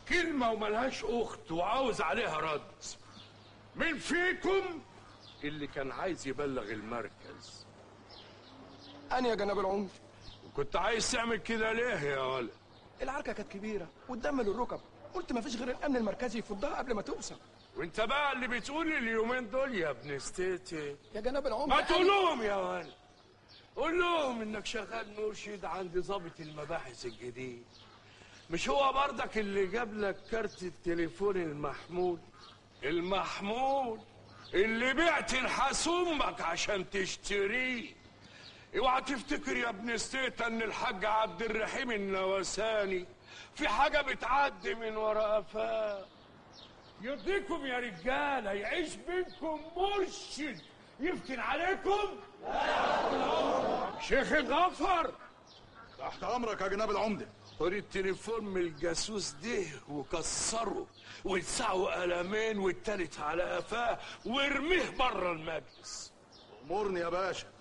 كلمة وملهاش أخت وعاوز عليها رد مين فيكم اللي كان عايز يبلغ المركز انا يا جناب العمر كنت عايز تعمل كده ليه يا ولد العركه كانت كبيره والدم للركب قلت مفيش غير الامن المركزي يفضها قبل ما توصل وانت بقى اللي بتقول اليومين دول يا ابن ستيتي يا جناب العمر ما أنا- تقول لهم يا ولد قول لهم انك شغال مرشد عند ضابط المباحث الجديد مش هو برضك اللي جاب لك كارت التليفون المحمول المحمول اللي بعت نحاس امك عشان تشتريه اوعى تفتكر يا ابن ستيتا ان الحاج عبد الرحيم النواساني في حاجه بتعدي من ورا قفاه يرضيكم يا رجاله يعيش بينكم مرشد يفتن عليكم شيخ الغفر تحت امرك يا جناب العمده خد التليفون من الجاسوس ده وكسره ولسعه قلمين والتالت على قفاه وارميه بره المجلس امرني يا باشا